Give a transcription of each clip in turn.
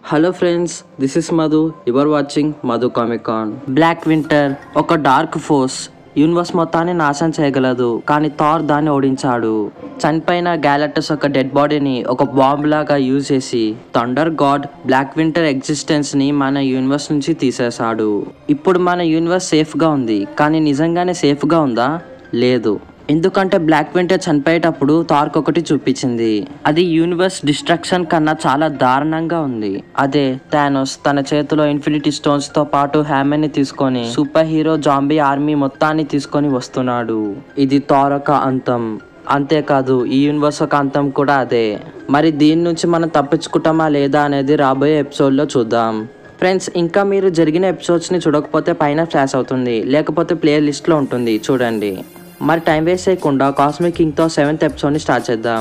hello friends this is Madhu you're watching Madhu Comicon Black Winter ఒక dark force universe మొత్తాన్ని నాశనం చేయగలదు కానీ థార్ దాన్ని ఓడించాడు చనిపోయిన గ్యాలక్టస్ ఒక డెడ్ బాడీని ఒక బాంబ్ లాగా యూజ్ చేసి thunder god Black Winter existence ని మన యూనివర్స్ నుంచి తీసేశాడు ఇప్పుడు మన యూనివర్స్ సేఫ్ గా ఉంది కానీ నిజంగానే సేఫ్ గా ఉందా లేదు ఎందుకంటే బ్లాక్ వింటర్ చనిపోయేటప్పుడు థార్క్ ఒకటి చూపించింది అది యూనివర్స్ డిస్ట్రక్షన్ కన్నా చాలా దారుణంగా ఉంది అదే థానోస్ తన చేతిలో ఇన్ఫినిటీ స్టోన్స్ తో పాటు హ్యామర్ ని తీసుకొని సూపర్ హీరో జాంబీ ఆర్మీ మొత్తాన్ని తీసుకొని వస్తున్నాడు ఇది థార్ ఒక అంతం అంతేకాదు ఈ యూనివర్స్ ఒక అంతం కూడా అదే మరి దీని నుంచి మనం తప్పించుకుంటామా లేదా అనేది రాబోయే ఎపిసోడ్లో చూద్దాం ఫ్రెండ్స్ ఇంకా మీరు జరిగిన ఎపిసోడ్స్ని చూడకపోతే పైన ఫ్లాష్ అవుతుంది లేకపోతే ప్లే లిస్ట్లో ఉంటుంది చూడండి మరి టైం వేస్ట్ చేయకుండా కాస్మిక్ కింగ్తో సెవెంత్ ఎపిసోడ్ని స్టార్ట్ చేద్దాం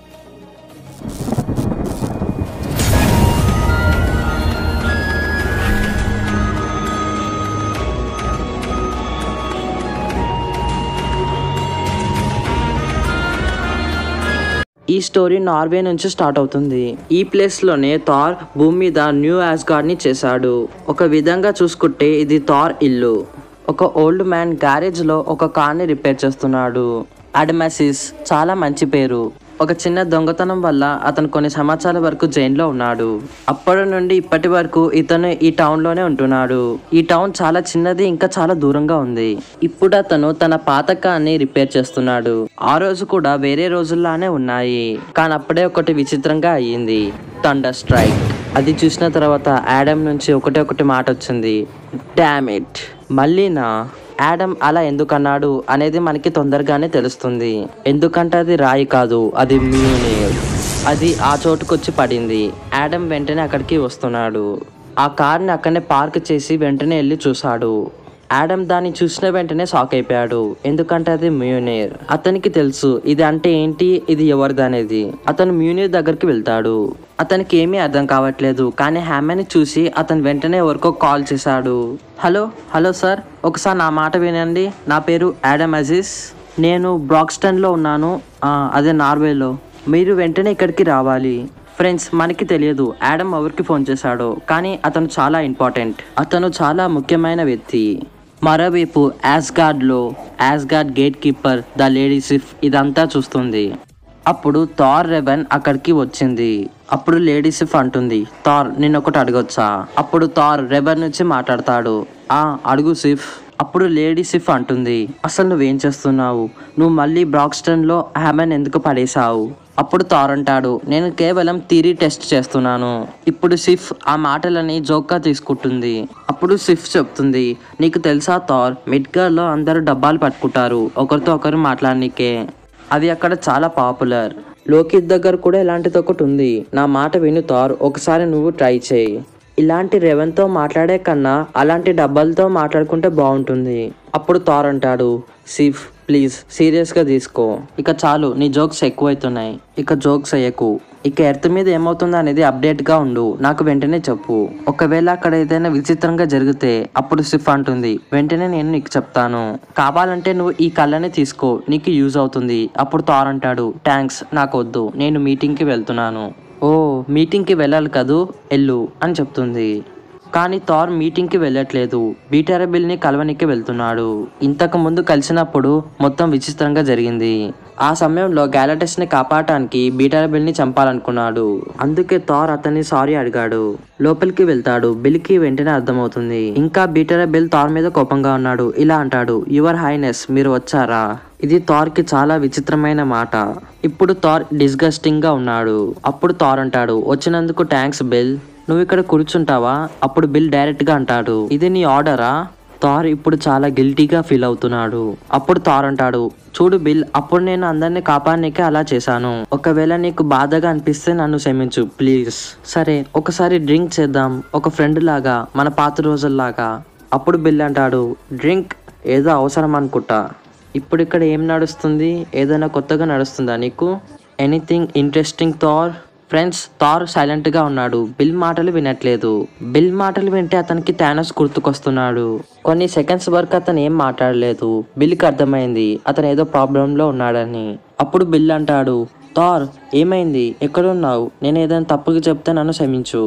ఈ స్టోరీ నార్వే నుంచి స్టార్ట్ అవుతుంది ఈ ప్లేస్ లోనే థార్ భూమి మీద న్యూ యాస్గార్డ్ ని చేశాడు ఒక విధంగా చూసుకుంటే ఇది థార్ ఇల్లు ఒక ఓల్డ్ మ్యాన్ గ్యారేజ్ లో ఒక కార్ ని రిపేర్ చేస్తున్నాడు అడమాసిస్ చాలా మంచి పేరు ఒక చిన్న దొంగతనం వల్ల అతను కొన్ని సంవత్సరాల వరకు జైల్లో ఉన్నాడు అప్పటి నుండి ఇప్పటి వరకు ఇతను ఈ టౌన్ లోనే ఉంటున్నాడు ఈ టౌన్ చాలా చిన్నది ఇంకా చాలా దూరంగా ఉంది ఇప్పుడు అతను తన పాతకాన్ని రిపేర్ చేస్తున్నాడు ఆ రోజు కూడా వేరే రోజుల్లానే ఉన్నాయి కానీ అప్పుడే ఒకటి విచిత్రంగా అయ్యింది థండర్ స్ట్రైక్ అది చూసిన తర్వాత యాడమ్ నుంచి ఒకటే ఒకటి మాట వచ్చింది డామ్ ఇట్ మళ్ళీనా యాడమ్ అలా ఎందుకన్నాడు అనేది మనకి తొందరగానే తెలుస్తుంది ఎందుకంటే అది రాయి కాదు అది మ్యూనియర్ అది ఆ చోటుకొచ్చి పడింది యాడమ్ వెంటనే అక్కడికి వస్తున్నాడు ఆ కార్ని అక్కడనే పార్క్ చేసి వెంటనే వెళ్ళి చూశాడు యాడమ్ దాన్ని చూసిన వెంటనే షాక్ అయిపోయాడు ఎందుకంటే అది మ్యూనియర్ అతనికి తెలుసు ఇది అంటే ఏంటి ఇది ఎవరిది అనేది అతను మ్యూనియర్ దగ్గరికి వెళ్తాడు అతనికి ఏమీ అర్థం కావట్లేదు కానీ హ్యామని చూసి అతను వెంటనే ఎవరికో కాల్ చేశాడు హలో హలో సార్ ఒకసారి నా మాట వినండి నా పేరు యాడమ్ అజీజ్ నేను బ్రాక్స్టన్లో ఉన్నాను ఆ, అదే నార్వేలో మీరు వెంటనే ఇక్కడికి రావాలి ఫ్రెండ్స్ మనకి తెలియదు యాడమ్ ఎవరికి ఫోన్ చేశాడో కానీ అతను చాలా ఇంపార్టెంట్ అతను చాలా ముఖ్యమైన వ్యక్తి మరోవైపు యాస్గార్డ్లో Asgard gate keeper the lady Sif ఇదంతా చూస్తుంది అప్పుడు థార్ రెవెన్ అక్కడికి వచ్చింది అప్పుడు లేడీ సిఫ్ అంటుంది థార్ నేను ఒకటి అడగొచ్చా అప్పుడు థార్ రెవెన్ నుంచి మాట్లాడతాడు ఆ అడుగు సిఫ్ అప్పుడు లేడీ సిఫ్ అంటుంది అసలు నువ్వేం చేస్తున్నావు నువ్వు మళ్ళీ బ్రాక్స్టన్ లో హ్యామన్ ఎందుకు పడేశావు అప్పుడు థార్ అంటాడు నేను కేవలం థిరీ టెస్ట్ చేస్తున్నాను ఇప్పుడు సిఫ్ ఆ మాటలని జోక్గా తీసుకుంటుంది అప్పుడు సిఫ్ చెప్తుంది నీకు తెలుసా థార్ మిడ్గర్ లో అందరూ డబ్బాలు పట్టుకుంటారు ఒకరితో ఒకరు మాట్లాడనీకే అవి అక్కడ చాలా పాపులర్ లోకిత్ దగ్గర కూడా ఇలాంటిది ఒకటి ఉంది నా మాట విను థార్ ఒకసారి నువ్వు ట్రై చేయి ఇలాంటి రెవెన్తో మాట్లాడే కన్నా అలాంటి డబ్బాలతో మాట్లాడుకుంటే బాగుంటుంది అప్పుడు థార్ అంటాడు సిఫ్ ప్లీజ్ సీరియస్గా తీసుకో ఇక చాలు నీ జోక్స్ ఎక్కువైతున్నాయి ఇక జోక్స్ అయ్యకు ఇక ఎర్త్ మీద ఏమవుతుందో అనేది అప్డేట్గా ఉండు నాకు వెంటనే చెప్పు ఒకవేళ అక్కడ ఏదైనా విచిత్రంగా జరిగితే అప్పుడు సిఫ్ అంటుంది వెంటనే నేను నీకు చెప్తాను కావాలంటే నువ్వు ఈ కళ్ళని తీసుకో నీకు యూజ్ అవుతుంది అప్పుడు థార్ అంటాడు థ్యాంక్స్ నాకు వద్దు నేను మీటింగ్కి వెళ్తున్నాను ఓ మీటింగ్కి వెళ్ళాలి కదూ ఎల్లు అని చెప్తుంది కానీ థార్ మీటింగ్కి వెళ్ళట్లేదు బీటరబిల్ని కలవనికి వెళ్తున్నాడు ఇంతకు ముందు కలిసినప్పుడు మొత్తం విచిత్రంగా జరిగింది ఆ సమయంలో గ్యాలటస్ని కాపాడటానికి బీటరబిల్ని చంపాలనుకున్నాడు అందుకే థార్ అతన్ని సారీ అడిగాడు లోపలికి వెళ్తాడు బిల్కి వెంటనే అర్థమవుతుంది ఇంకా బీటరబిల్ థార్ మీద కోపంగా ఉన్నాడు ఇలా అంటాడు యువర్ హైనెస్ మీరు వచ్చారా ఇది థార్ కి చాలా విచిత్రమైన మాట ఇప్పుడు థార్ డిస్గస్టింగ్ గా ఉన్నాడు అప్పుడు థార్ అంటాడు వచ్చినందుకు థ్యాంక్స్ బిల్ నువ్వు ఇక్కడ కూర్చుంటావా అప్పుడు బిల్ డైరెక్ట్ గా అంటాడు ఇది నీ ఆర్డరా థార్ ఇప్పుడు చాలా గిల్టీగా ఫీల్ అవుతున్నాడు అప్పుడు థార్ అంటాడు చూడు బిల్ అప్పుడు నేను అందరినీ కాపాడనీకే అలా చేశాను ఒకవేళ నీకు బాధగా అనిపిస్తే నన్ను క్షమించు ప్లీజ్ సరే ఒకసారి డ్రింక్ చేద్దాం ఒక ఫ్రెండ్ లాగా మన పాత రోజుల్లాగా అప్పుడు బిల్ అంటాడు డ్రింక్ ఏదో అవసరం అనుకుంటా ఇప్పుడు ఇక్కడ ఏం నడుస్తుంది ఏదైనా కొత్తగా నడుస్తుందా నీకు anything interesting Thor friends Thor silent గా ఉన్నాడు బిల్ మాటలు వినట్లేదు బిల్ మాటలు వింటే అతనికి థానోస్ గుర్తుకొస్తున్నాడు కొన్ని సెకండ్స్ వరకు అతను ఏం మాట్లాడలేదు బిల్కి అర్థమైంది అతను ఏదో ప్రాబ్లం లో ఉన్నాడని అప్పుడు బిల్ అంటాడు థార్ ఏమైంది ఎక్కడున్నావు నేను ఏదైనా తప్పుగా చెప్తే నన్ను క్షమించు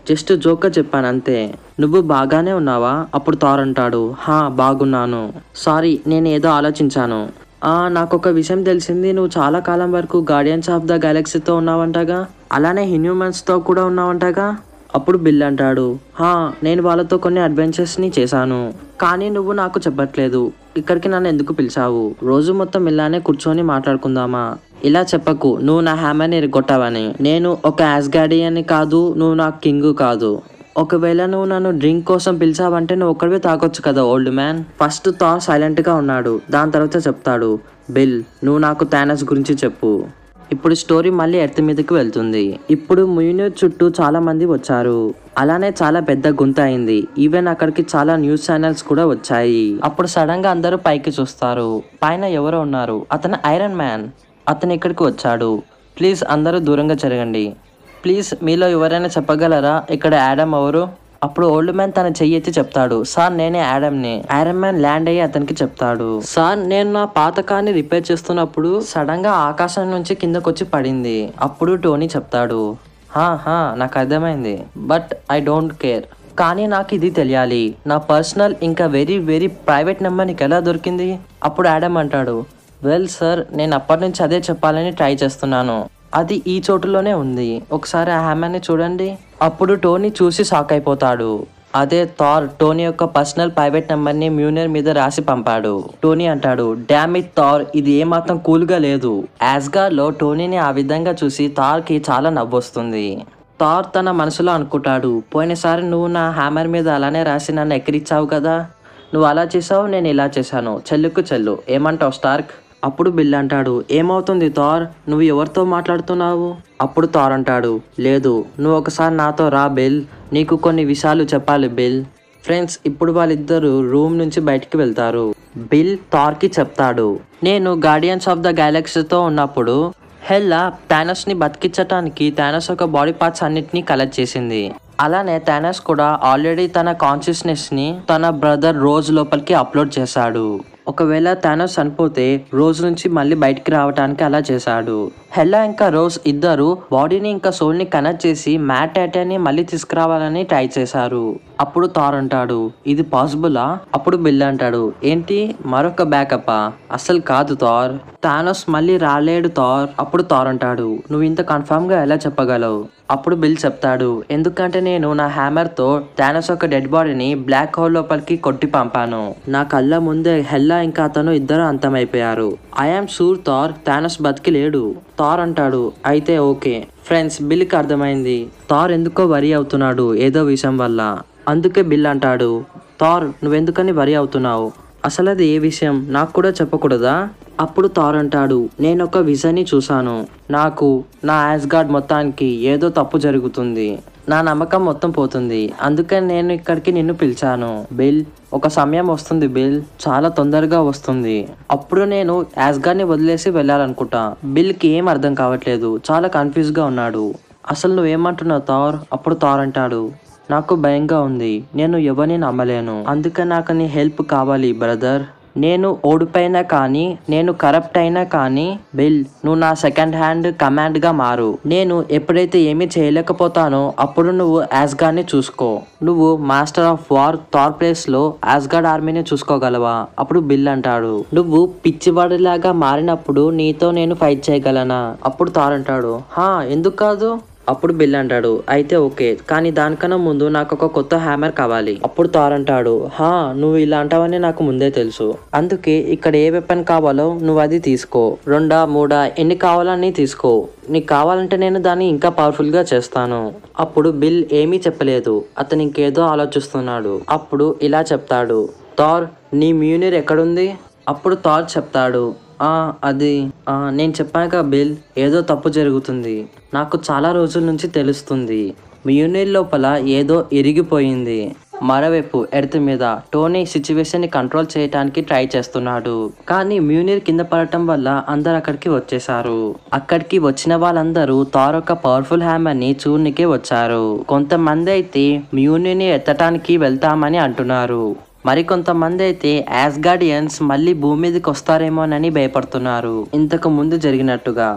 జస్ట్ జోక్గా చెప్పాను అంతే నువ్వు బాగానే ఉన్నావా అప్పుడు థార్ అంటాడు హా బాగున్నాను సారీ నేను ఏదో ఆలోచించాను ఆ నాకు ఒక విషయం తెలిసింది నువ్వు చాలా కాలం వరకు గార్డియన్స్ ఆఫ్ ద గెలాక్సీతో ఉన్నావంటగా అలానే హ్యూమన్స్తో కూడా ఉన్నావంటగా అప్పుడు బిల్ అంటాడు హా నేను వాళ్ళతో కొన్ని అడ్వెంచర్స్ని చేశాను కానీ నువ్వు నాకు చెప్పట్లేదు ఇక్కడికి నన్ను ఎందుకు పిలిచావు రోజు మొత్తం ఇలానే కూర్చొని మాట్లాడుకుందామా ఇలా చెప్పకు నువ్వు నా హ్యామర్ని ఎరగొట్టావని నేను ఒక యాస్గాడియన్ని కాదు నువ్వు నా కింగ్ కాదు ఒకవేళ నువ్వు నన్ను డ్రింక్ కోసం పిలిచావంటే నువ్వు ఒక్కడివే తాగొచ్చు కదా ఓల్డ్ మ్యాన్ ఫస్ట్ తా సైలెంట్ గా ఉన్నాడు దాని తర్వాత చెప్తాడు బిల్ నువ్వు నాకు థానస్ గురించి చెప్పు ఇప్పుడు స్టోరీ మళ్ళీ ఎర్త్ మీదకి వెళ్తుంది ఇప్పుడు మ్యూనియర్ చుట్టూ చాలా మంది వచ్చారు అలానే చాలా పెద్ద గుంత అయింది ఈవెన్ అక్కడికి చాలా న్యూస్ ఛానల్స్ కూడా వచ్చాయి అప్పుడు సడన్ గా అందరూ పైకి చూస్తారు పైన ఎవరో ఉన్నారు అతను ఐరన్ మ్యాన్ అతను ఇక్కడికి వచ్చాడు ప్లీజ్ అందరూ దూరంగా జరగండి ప్లీజ్ మీలో ఎవరైనా చెప్పగలరా ఇక్కడ యాడమ్ ఎవరు అప్పుడు ఓల్డ్ మ్యాన్ తన చెయ్యి ఎత్తి చెప్తాడు సార్ నేనే యాడమ్ని ఐరన్ మ్యాన్ ల్యాండ్ అయ్యి అతనికి చెప్తాడు సార్ నేను నా పాత కార్ని రిపేర్ చేస్తున్నప్పుడు సడన్ గా ఆకాశం నుంచి కిందకు వచ్చి పడింది అప్పుడు టోనీ చెప్తాడు హా హా నాకు అర్థమైంది బట్ ఐ డోంట్ కేర్ కానీ నాకు ఇది తెలియాలి నా పర్సనల్ ఇంకా వెరీ వెరీ ప్రైవేట్ నెంబర్ నీకు ఎలా దొరికింది అప్పుడు యాడమ్ అంటాడు వెల్ సార్ నేను అప్పటి నుంచి అదే చెప్పాలని ట్రై చేస్తున్నాను అది ఈ చోటులోనే ఉంది ఒకసారి ఆ హ్యామర్ని చూడండి అప్పుడు టోనీ చూసి షాక్ అయిపోతాడు అదే థార్ టోనీ యొక్క పర్సనల్ ప్రైవేట్ నెంబర్ని మ్యూనియర్ మీద రాసి పంపాడు టోనీ అంటాడు డామ్ ఇట్ థార్ ఇది ఏమాత్రం కూల్గా లేదు యాస్గార్ లో టోనీని ఆ విధంగా చూసి థార్ కి చాలా నవ్వొస్తుంది థార్ తన మనసులో అనుకుంటాడు పోయినసారి నువ్వు నా హ్యామర్ మీద అలానే రాసి నన్ను ఎక్కిరిచ్చావు కదా నువ్వు అలా చేసావు నేను ఇలా చేశాను చెల్లుకు చెల్లు ఏమంటావు స్టార్క్ అప్పుడు బిల్ అంటాడు ఏమవుతుంది థార్ నువ్వు ఎవరితో మాట్లాడుతున్నావు అప్పుడు థార్ అంటాడు లేదు నువ్వు ఒకసారి నాతో రా బిల్ నీకు కొన్ని విషయాలు చెప్పాలి బిల్ ఫ్రెండ్స్ ఇప్పుడు వాళ్ళిద్దరూ రూమ్ నుంచి బయటికి వెళ్తారు బిల్ థార్కి చెప్తాడు నేను గార్డియన్స్ ఆఫ్ ద గెలాక్సీతో ఉన్నప్పుడు హెల్లా థానస్ ని బతికించటానికి థానస్ యొక్క బాడీ పార్ట్స్ అన్నిటినీ కలెక్ట్ చేసింది అలానే థానస్ కూడా ఆల్రెడీ తన కాన్షియస్నెస్ ని తన బ్రదర్ రోజ్ లోపలికి అప్లోడ్ చేశాడు ఒకవేళ థానస్ చనిపోతే రోజ్ నుంచి మళ్ళీ బయటికి రావడానికి అలా చేశాడు హెల్లా ఇంకా రోజ్ ఇద్దరు బాడీని ఇంకా సోల్ ని కనెక్ట్ చేసి మ్యాట్ ని మళ్ళీ తీసుకురావాలని ట్రై చేశారు అప్పుడు థార్ అంటాడు ఇది పాసిబులా అప్పుడు బిల్ అంటాడు ఏంటి మరొక బ్యాకప్ అసలు కాదు థార్ థానోస్ మళ్ళీ రాలేడు థార్ అప్పుడు థార్ అంటాడు నువ్వు ఇంత కన్ఫర్మ్ గా ఎలా చెప్పగలవు అప్పుడు బిల్ చెప్తాడు ఎందుకంటే నేను నా హ్యామర్ తో థానోస్ యొక్క డెడ్ బాడీని బ్లాక్ హోల్ లోపలికి కొట్టి పంపాను నా కళ్ళ ముందే హెల్లా ఇంకా అతను ఇద్దరు అంతమైపోయారు ఐఆమ్ షూర్ థార్ థానోస్ బతికి లేడు థార్ అంటాడు అయితే ఓకే ఫ్రెండ్స్ బిల్కి అర్థమైంది థార్ ఎందుకో వరి అవుతున్నాడు ఏదో విషయం వల్ల అందుకే బిల్ అంటాడు థార్ నువ్వెందుకని వరి అవుతున్నావు అసలు అది ఏ విషయం నాకు కూడా చెప్పకూడదా అప్పుడు థార్ అంటాడు నేను ఒక విజన్ని చూశాను నాకు నా యాస్గార్డ్ మొత్తానికి ఏదో తప్పు జరుగుతుంది నా నమ్మకం మొత్తం పోతుంది అందుకని నేను ఇక్కడికి నిన్ను పిలిచాను బిల్ ఒక సమయం వస్తుంది బిల్ చాలా తొందరగా వస్తుంది అప్పుడు నేను యాస్గార్డ్ని వదిలేసి వెళ్ళాలనుకుంటా బిల్కి ఏం అర్థం కావట్లేదు చాలా కన్ఫ్యూజ్గా ఉన్నాడు అసలు నువ్వేమంటున్నావు థార్ అప్పుడు థార్ అంటాడు నాకు భయంగా ఉంది నేను ఎవరిని నమ్మలేను అందుకే నాకు నీ హెల్ప్ కావాలి బ్రదర్ నేను ఓడిపోయినా కానీ నేను కరప్ట్ అయినా కానీ బిల్ నువ్వు నా సెకండ్ హ్యాండ్ కమాండ్ గా మారు నేను ఎప్పుడైతే ఏమీ చేయలేకపోతానో అప్పుడు నువ్వు యాస్గార్డ్ని చూసుకో నువ్వు master of war Thor place లో యాస్గార్డ్ ఆర్మీని చూసుకోగలవా అప్పుడు బిల్ అంటాడు నువ్వు పిచ్చివాడిలాగా మారినప్పుడు నీతో నేను ఫైట్ చేయగలనా అప్పుడు థార్ అంటాడు హా ఎందుకు కాదు అప్పుడు బిల్ అంటాడు అయితే ఓకే కానీ దానికన్నా ముందు నాకు ఒక కొత్త హ్యామర్ కావాలి అప్పుడు థార్ అంటాడు హా నువ్వు ఇలా అంటావని నాకు ముందే తెలుసు అందుకే ఇక్కడ ఏ వెపన్ కావాలో నువ్వు అది తీసుకో రెండా మూడా ఎన్ని కావాలని తీసుకో నీకు కావాలంటే నేను దాన్ని ఇంకా పవర్ఫుల్ గా చేస్తాను అప్పుడు బిల్ ఏమీ చెప్పలేదు అతను ఇంకేదో ఆలోచిస్తున్నాడు అప్పుడు ఇలా చెప్తాడు థార్ నీ మ్యూనిర్ ఎక్కడుంది అప్పుడు థార్ చెప్తాడు ఆ అది ఆ, నేను చెప్పాక బిల్ ఏదో తప్పు జరుగుతుంది నాకు చాలా రోజుల నుంచి తెలుస్తుంది మ్యూనిర్ లోపల ఏదో ఇరిగిపోయింది మరోవైపు ఎర్త్ మీద టోనీ సిచ్యువేషన్ ని కంట్రోల్ చేయడానికి ట్రై చేస్తున్నాడు కానీ మ్యూనిర్ కింద పడటం వల్ల అందరు అక్కడికి వచ్చేసారు అక్కడికి వచ్చిన వాళ్ళందరూ థార్ ఒక పవర్ఫుల్ హ్యామర్ ని చూడనికే వచ్చారు కొంతమంది అయితే మ్యూనిర్ ని ఎత్తటానికి వెళ్తామని అంటున్నారు మరికొంతమంది అయితే యాస్గార్డియన్స్ మళ్ళీ భూమి మీదకి వస్తారేమోనని భయపడుతున్నారు ఇంతకు ముందు జరిగినట్టుగా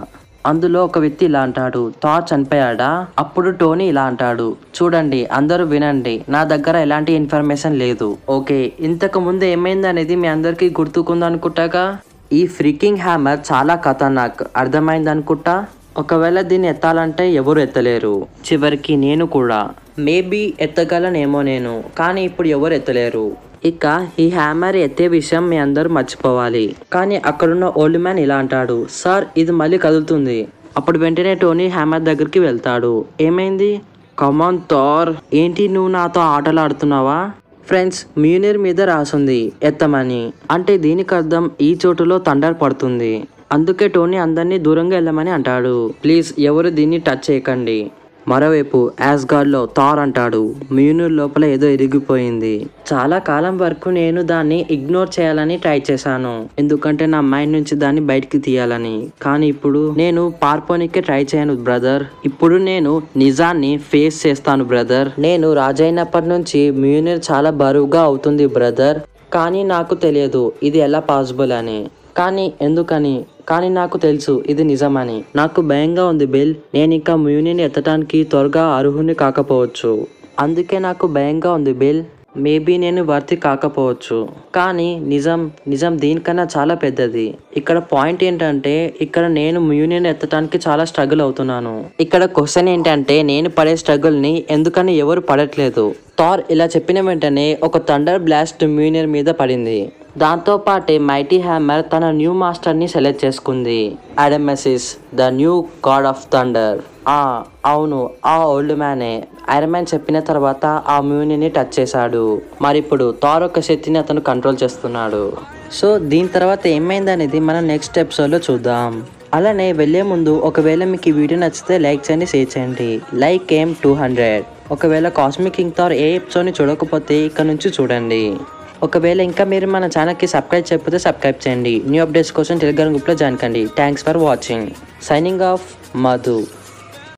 అందులో ఒక వ్యక్తి ఇలా అంటాడు థార్ చనిపోయాడా అప్పుడు టోనీ ఇలా అంటాడు చూడండి అందరూ వినండి నా దగ్గర ఎలాంటి ఇన్ఫర్మేషన్ లేదు ఓకే ఇంతకు ముందు ఏమైంది అనేది మీ అందరికీ గుర్తుకుంది అనుకుంటాగా ఈ ఫ్రీకింగ్ హ్యామర్ చాలా ఖతర్నాక్ అర్థమైంది అనుకుంటా ఒకవేళ దీన్ని ఎత్తాలంటే ఎవరు ఎత్తలేరు చివరికి నేను కూడా మేబీ ఎత్తగలనేమో నేను కానీ ఇప్పుడు ఎవరు ఎత్తలేరు ఇక ఈ హ్యామర్ ఎత్తే విషయం మీ అందరూ మర్చిపోవాలి కానీ అక్కడున్న ఓల్డ్ మ్యాన్ ఇలా అంటాడు సార్ ఇది మళ్ళీ కదులుతుంది అప్పుడు వెంటనే టోనీ హ్యామర్ దగ్గరికి వెళ్తాడు ఏమైంది కమాన్ థార్ ఏంటి నువ్వు నాతో ఆటలు ఆడుతున్నావా ఫ్రెండ్స్ మ్యూనిర్ మీద రాసుంది ఎత్తమని అంటే దీనికి అర్థం ఈ చోటులో తండర్ పడుతుంది అందుకే టోనీ అందరినీ దూరంగా వెళ్ళమని అంటాడు ప్లీజ్ ఎవరు దీన్ని టచ్ చేయకండి మరోవైపు యాస్గార్డ్లో థార్ అంటాడు మ్యూనిర్ లోపల ఏదో ఇరిగిపోయింది చాలా కాలం వరకు నేను దాన్ని ఇగ్నోర్ చేయాలని ట్రై చేశాను ఎందుకంటే నా మైండ్ నుంచి దాన్ని బయటికి తీయాలని కానీ ఇప్పుడు నేను పార్పోనికే ట్రై చేయను బ్రదర్ ఇప్పుడు నేను నిజాన్ని ఫేస్ చేస్తాను బ్రదర్ నేను రాజైనప్పటి నుంచి మ్యూనిర్ చాలా బరువుగా అవుతుంది బ్రదర్ కానీ నాకు తెలియదు ఇది ఎలా పాసిబుల్ అని కానీ ఎందుకని కానీ నాకు తెలుసు ఇది నిజమని నాకు భయంగా ఉంది బిల్ నేను ఇంకా మ్యూనిని ఎత్తడానికి త్వరగా అర్హుని కాకపోవచ్చు అందుకే నాకు భయంగా ఉంది బిల్ మేబీ నేను వర్తి కాకపోవచ్చు కానీ నిజం నిజం దీనికన్నా చాలా పెద్దది ఇక్కడ పాయింట్ ఏంటంటే ఇక్కడ నేను మ్యూనియన్ ఎత్తడానికి చాలా స్ట్రగుల్ అవుతున్నాను ఇక్కడ క్వశ్చన్ ఏంటంటే నేను పడే స్ట్రగుల్ ని ఎందుకని ఎవరు పడట్లేదు థార్ ఇలా చెప్పిన వెంటనే ఒక థండర్ బ్లాస్ట్ మ్యూనియన్ మీద పడింది దాంతో పాటే మైటీ హ్యామర్ తన న్యూ మాస్టర్ ని సెలెక్ట్ చేసుకుంది అడమెసిస్ the new god of thunder ఆ అవును ఆ ఓల్డ్ మ్యానే ఐరన్ మ్యాన్ చెప్పిన తర్వాత ఆ మ్యూనిని టచ్ చేశాడు మరి ఇప్పుడు థార్ ఒక శక్తిని అతను కంట్రోల్ చేస్తున్నాడు సో దీని తర్వాత ఏమైందనేది మనం నెక్స్ట్ ఎపిసోడ్లో చూద్దాం అలానే వెళ్ళే ముందు ఒకవేళ మీకు ఈ వీడియో నచ్చితే లైక్ చేయండి షేర్ చేయండి లైక్ ఏం టూ హండ్రెడ్ ఒకవేళ కాస్మిక్ కింగ్ థార్ ఏ ఎపిసోడ్ని చూడకపోతే ఇక్కడ నుంచి చూడండి ఒకవేళ ఇంకా మీరు మన ఛానల్కి సబ్స్క్రైబ్ చేయకపోతే సబ్స్క్రైబ్ చేయండి న్యూ అప్డేట్స్ కోసం టెలిగ్రామ్ గ్రూప్లో జాయిన్ కండి thanks for watching signing off Madhu